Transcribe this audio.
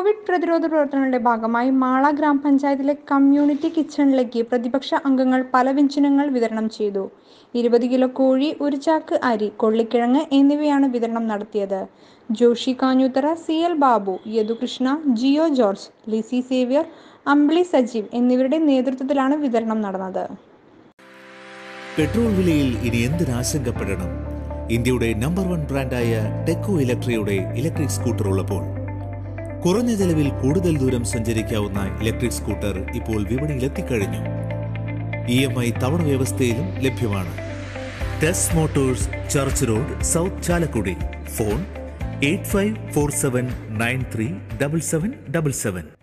Covid പ്രതിരോധ പ്രവർത്തനങ്ങളുടെ ഭാഗമായി മാള ഗ്രാമപഞ്ചായത്തിലെ കമ്മ്യൂണിറ്റി കിച്ചണിലേക്ക് പ്രതിപക്ഷ അംഗങ്ങൾ പല വ്യഞ്ജനങ്ങൾ വിതരണം ചെയ്തു ഇരുപത് കിലോ കോഴി ഒരു ചാക്ക് അരി കൊള്ളിക്കിഴങ്ങ് എന്നിവയാണ് വിതരണം നടത്തിയത് Joshi Kanjoothara C L Babu Yadukrishna Jio George Lissy Xavier Ambili Sajeev എന്നിവരുടെ നേതൃത്വത്തിലാണ് വിതരണം നടന്നത് പെട്രോൾ വിലയിൽ ഇനി എന്തിനാശങ്കപ്പെടണം ഇന്ത്യയുടെ നമ്പർ വൺ ബ്രാൻഡായ ടെക്കോ ഇലക്ട്രിയുടെ ഇലക്ട്രിക് സ്കൂട്ടർ ഉള്ളപ്പോൾ കുറഞ്ഞ ചെലവിൽ കൂടുതൽ ദൂരം സഞ്ചരിക്കാവുന്ന ഇലക്ട്രിക് സ്കൂട്ടർ ഇപ്പോൾ വിപണിയിൽ എത്തിക്കഴിഞ്ഞു ഇ എം ഐ തവണ വ്യവസ്ഥയിലും ലഭ്യമാണ് Tess motors church road south Chalakudy phone eight five four seven nine three double seven double seven